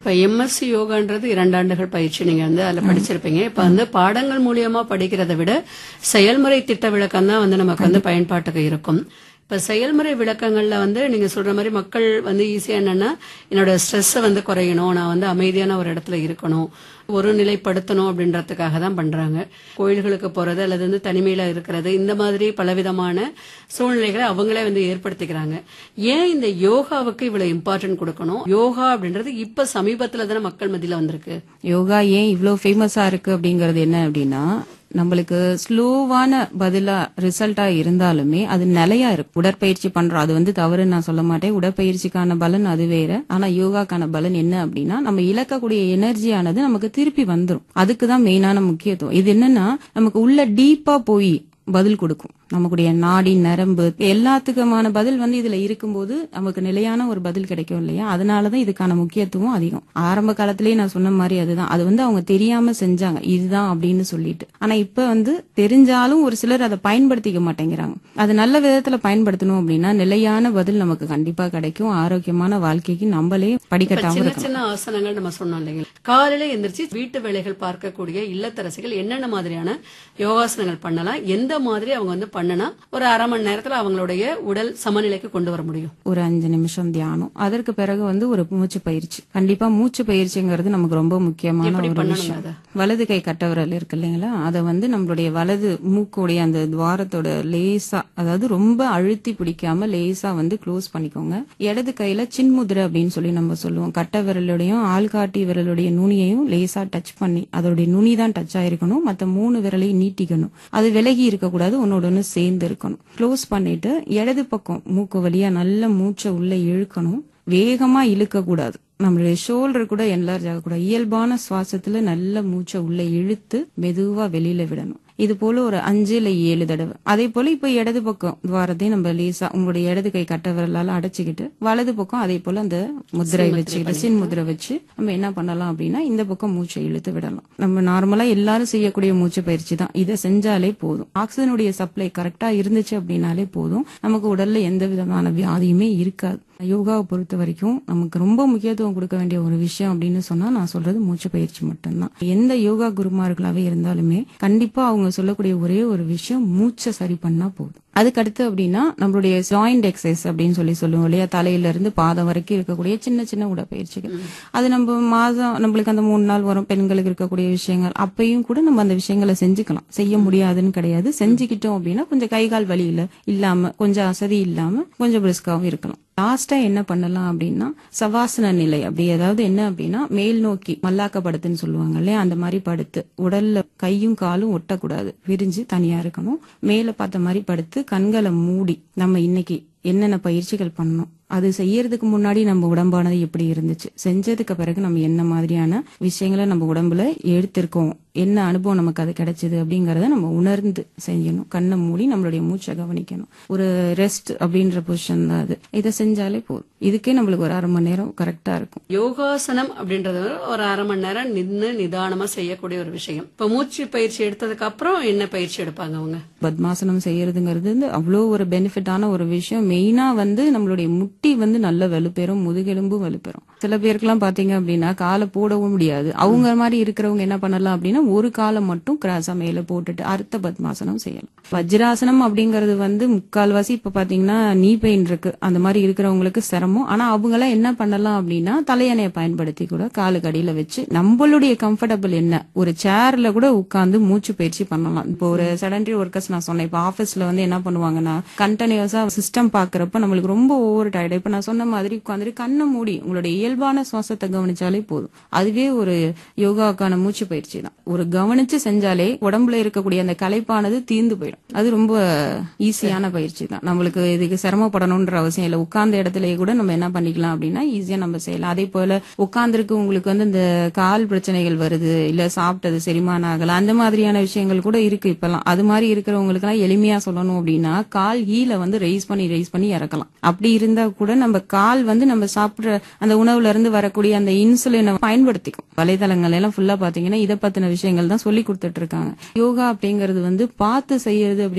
இப்ப எம்எஸ்சி யோகான்றது இரண்டு ஆண்டுகள் பயிற்சி நீங்க வந்து அதுல படிச்சிருப்பீங்க இப்ப வந்து பாடங்கள் மூலியமா படிக்கிறதை விட செயல்முறை திட்ட விளக்கம் தான் வந்து நமக்கு வந்து பயன்பாட்டுக்கு இருக்கும் இப்ப செயல்முறை விளக்கங்கள்ல வந்து நீங்க சொல்ற மாதிரி மக்கள் வந்து ஈஸியா என்னன்னா என்னோட ஸ்ட்ரெஸ்ஸை வந்து குறையணும் நான் வந்து அமைதியான ஒரு இடத்துல இருக்கணும் ஒரு நிலைப்படுத்தணும் அப்படின்றதுக்காக தான் பண்றாங்க கோயில்களுக்கு போறது அல்லது வந்து தனிமையில இருக்கிறது இந்த மாதிரி பலவிதமான சூழ்நிலைகளை அவங்களே வந்து ஏற்படுத்திக்கிறாங்க ஏன் இந்த யோகாவுக்கு இவ்வளவு இம்பார்ட்டன்ட் கொடுக்கணும் யோகா அப்படின்றது இப்ப சமீபத்துல தானே மக்கள் மத்தியில வந்திருக்கு யோகா ஏன் இவ்ளோ ஃபேமஸா இருக்கு அப்படிங்கறது என்ன அப்படின்னா நம்மளுக்கு ஸ்லோவான பதிலா ரிசல்ட்டா இருந்தாலுமே அது நிலையா இருக்கு உடற்பயிற்சி பண்றோம் அது வந்து தவறுன்னு நான் சொல்ல மாட்டேன் உடற்பயிற்சிக்கான பலன் அது வேற ஆனா யோகாக்கான பலன் என்ன அப்படின்னா நம்ம இழக்கக்கூடிய எனர்ஜியானது நமக்கு திருப்பி வந்துரும் அதுக்கு தான் மெயினான முக்கியத்துவம் இது என்னன்னா நமக்கு உள்ள டீப்பா போய் பதில் கொடுக்கும் நமக்குடைய நாடி நரம்பு எல்லாத்துக்குமான பதில் வந்து இதுல இருக்கும்போது நமக்கு நிலையான ஒரு பதில் கிடைக்கும் இல்லையா அதனாலதான் இதுக்கான முக்கியத்துவம் அதிகம் ஆரம்ப காலத்திலேயே நான் சொன்ன மாதிரி அதுதான் அது வந்து அவங்க தெரியாம செஞ்சாங்க இதுதான் அப்படின்னு சொல்லிட்டு ஆனா இப்ப வந்து தெரிஞ்சாலும் ஒரு சிலர் அதை பயன்படுத்திக்க மாட்டேங்கிறாங்க அது நல்ல விதத்துல பயன்படுத்தணும் அப்படின்னா நிலையான பதில் நமக்கு கண்டிப்பா கிடைக்கும் ஆரோக்கியமான வாழ்க்கைக்கு நம்மளே இப்ப படிக்கட்டாம சின்ன இருக்கணும் சின்ன ஆசனங்கள் நம்ம சொன்னோம் இல்லைங்களா காலையில எந்திரிச்சு வீட்டு வேலைகள் பார்க்கக்கூடிய இல்லத்தரசிகள் என்னென்ன மாதிரியான யோகாசனங்கள் பண்ணலாம் எந்த மாதிரி அவங்க வந்து பண்ணனா ஒரு அரை மணி நேரத்துல அவங்களுடைய உடல் சமநிலைக்கு கொண்டு வர முடியும் ஒரு அஞ்சு நிமிஷம் தியானம் அதற்கு பிறகு வந்து ஒரு மூச்சு பயிற்சி கண்டிப்பா மூச்சு பயிற்சிங்கிறது நமக்கு ரொம்ப முக்கியமான எப்படி ஒரு பண்ணணும் விஷயம் அத? வலது கை கட்டவிரல் இருக்கு இல்லைங்களா அதை வந்து நம்மளுடைய வலது மூக்குடைய அந்த துவாரத்தோட லேசா அதாவது ரொம்ப அழுத்தி பிடிக்காம லேசா வந்து க்ளோஸ் பண்ணிக்கோங்க இடது கையில சின்முதிரை அப்படின்னு சொல்லி நம்ம சொல்லுவோம் கட்ட விரலுடையும் ஆள்காட்டி விரலுடைய நுனியையும் லேசா டச் பண்ணி அதோடைய நுனி தான் டச் ஆயிருக்கணும் மத்த மூணு விரலையும் நீட்டிக்கணும் அது விலகி இருக்கக்கூடாது ஒன்னோட ஒண்ணு சேர்ந்து இருக்கணும் க்ளோஸ் பண்ணிட்டு இடது பக்கம் மூக்கு வழியா நல்ல மூச்சை உள்ள இழுக்கணும் வேகமா இழுக்க கூடாது நம்மளுடைய ஷோல்டர் கூட என்லார்ஜ் ஆகக்கூடாது இயல்பான சுவாசத்துல நல்ல மூச்சை உள்ள இழுத்து மெதுவா வெளியில விடணும் இது போல ஒரு அஞ்சு இல்ல ஏழு தடவை அதே போல இப்ப இடது பக்கம் துவாரத்தையும் நம்ம லேசா உங்களுடைய இடது கை கட்ட விரலால அடைச்சுக்கிட்டு வலது பக்கம் அதே போல அந்த முதிரை வச்சுக்கிட்டு சின் முதிரை வச்சு நம்ம என்ன பண்ணலாம் அப்படின்னா இந்த பக்கம் மூச்சை இழுத்து விடலாம் நம்ம நார்மலா எல்லாரும் செய்யக்கூடிய மூச்சு பயிற்சி தான் இதை செஞ்சாலே போதும் ஆக்சிஜனுடைய சப்ளை கரெக்டா இருந்துச்சு அப்படின்னாலே போதும் நமக்கு உடல்ல எந்த விதமான வியாதியுமே இருக்காது யோகாவை பொறுத்த வரைக்கும் நமக்கு ரொம்ப முக்கியத்துவம் கொடுக்க வேண்டிய ஒரு விஷயம் அப்படின்னு சொன்னா நான் சொல்றது மூச்சு பயிற்சி மட்டும்தான் எந்த யோகா குருமார்களாவே இருந்தாலுமே கண்டிப்பா அவங்க சொல்லக்கூடிய ஒரே ஒரு விஷயம் மூச்சை சரி பண்ணா போதும் அதுக்கு அடுத்து அப்படின்னா நம்மளுடைய ஜாயிண்ட் எக்ஸசைஸ் அப்படின்னு சொல்லி சொல்லுவோம் இல்லையா தலையில இருந்து பாதம் வரைக்கும் இருக்கக்கூடிய சின்ன சின்ன உடற்பயிற்சிகள் அது நம்ம மாதம் நம்மளுக்கு அந்த மூணு நாள் வரும் பெண்களுக்கு இருக்கக்கூடிய விஷயங்கள் அப்பயும் கூட நம்ம அந்த விஷயங்களை செஞ்சுக்கலாம் செய்ய முடியாதுன்னு கிடையாது செஞ்சுக்கிட்டோம் அப்படின்னா கொஞ்சம் கை கால் வலியில இல்லாம கொஞ்சம் அசதி இல்லாம கொஞ்சம் பிரிஸ்காவும் இருக்கலாம் லாஸ்டா என்ன பண்ணலாம் அப்படின்னா சவாசன நிலை அப்படி ஏதாவது என்ன அப்படின்னா மேல் நோக்கி மல்லாக்க படுத்துன்னு சொல்லுவாங்க இல்லையா அந்த மாதிரி படுத்து உடல்ல கையும் காலும் ஒட்டக்கூடாது விரிஞ்சு தனியா இருக்கணும் மேல பார்த்த மாதிரி படுத்து கண்களை மூடி நம்ம இன்னைக்கு என்னென்ன பயிற்சிகள் பண்ணணும் அது செய்யறதுக்கு முன்னாடி நம்ம உடம்பானது எப்படி இருந்துச்சு செஞ்சதுக்கு பிறகு நம்ம என்ன மாதிரியான விஷயங்களை நம்ம உடம்புல எடுத்திருக்கோம் என்ன அனுபவம் நமக்கு அது கிடைச்சது அப்படிங்கறத நம்ம உணர்ந்து செய்யணும் கண்ணை மூடி நம்மளுடைய மூச்சை கவனிக்கணும் ஒரு ரெஸ்ட் அப்படின்ற பொசிஷன் தான் அது இதை செஞ்சாலே போதும் இதுக்கே நம்மளுக்கு ஒரு அரை மணி நேரம் கரெக்டா இருக்கும் யோகாசனம் அப்படின்றது ஒரு அரை மணி நேரம் நின்னு நிதானமா செய்யக்கூடிய ஒரு விஷயம் இப்ப மூச்சு பயிற்சி எடுத்ததுக்கு அப்புறம் என்ன பயிற்சி எடுப்பாங்க அவங்க பத்மாசனம் செய்யறதுங்கிறது வந்து அவ்வளோ ஒரு பெனிஃபிட்டான ஒரு விஷயம் மெயினா வந்து நம்மளுடைய முட்டி வந்து நல்ல வலுப்பெறும் முதுகெலும்பும் வலுப்பெறும் சில பேருக்குலாம் பாத்தீங்க அப்படின்னா காலை போடவும் முடியாது அவங்க மாதிரி இருக்கிறவங்க என்ன பண்ணலாம் அப்படின்னா ஒரு காலை மட்டும் கிராஸா மேல போட்டுட்டு அர்த்த பத்மாசனம் செய்யலாம் வஜ்ராசனம் அப்படிங்கறது வந்து முக்கால்வாசி இப்ப பாத்தீங்கன்னா நீ பெயின் இருக்கு அந்த மாதிரி இருக்கிறவங்களுக்கு சிரமம் ஆனா அவங்க எல்லாம் என்ன பண்ணலாம் அப்படின்னா தலையணையை பயன்படுத்தி கூட காலுக்கு அடியில வச்சு நம்மளுடைய கம்ஃபர்டபுள் என்ன ஒரு சேர்ல கூட உட்கார்ந்து மூச்சு பயிற்சி பண்ணலாம் இப்போ ஒரு செடன்டரி ஒர்க்கர்ஸ் நான் சொன்னேன் இப்போ ஆபீஸ்ல வந்து என்ன பண்ணுவாங்கன்னா கண்டினியூஸா சிஸ்டம் பாக்குறப்ப நம்மளுக்கு ரொம்ப ஓவர் டயர்டு இப்ப நான் சொன்ன மாதிரி உட்காந்துட்டு கண்ணை மூடி உங்களுடைய இயல்பான சுவாசத்தை கவனிச்சாலே போதும் அதுவே ஒரு யோகாவுக்கான மூச்சு பயிற்சி தான் ஒரு கவனிச்சு செஞ்சாலே உடம்புல இருக்கக்கூடிய அந்த களைப்பானது தீர்ந்து போயிடும் அது ரொம்ப ஈஸியான பயிற்சி தான் நம்மளுக்கு இதுக்கு சிரமப்படணும்ன்ற அவசியம் இல்லை உட்கார்ந்த இடத்துலயே கூட நம்ம என்ன பண்ணிக்கலாம் அப்படின்னா ஈஸியா நம்ம செய்யலாம் அதே போல உட்கார்ந்துருக்கு உங்களுக்கு வந்து இந்த கால் பிரச்சனைகள் வருது இல்ல சாப்பிட்டது செரிமானம் ஆகல அந்த மாதிரியான விஷயங்கள் கூட இருக்கு இப்பெல்லாம் அது மாதிரி இருக்கிறவங்களுக்கு எல்லாம் எளிமையா சொல்லணும் அப்படின்னா கால் ஹீல வந்து ரைஸ் பண்ணி ரைஸ் பண்ணி இறக்கலாம் அப்படி இருந்தா கூட நம்ம கால் வந்து நம்ம சாப்பிடுற அந்த உணவுல இருந்து வரக்கூடிய அந்த இன்சுலினை பயன்படுத்திக்கும் வலைதளங்கள் எல்லாம் ஃபுல்லா பாத்தீங்கன்னா இதை பத்தின விஷயங்கள் தான் சொல்லி கொடுத்துட்டு இருக்காங்க யோகா அப்படிங்கறது வந்து பார்த்து செய்யறது அப்படி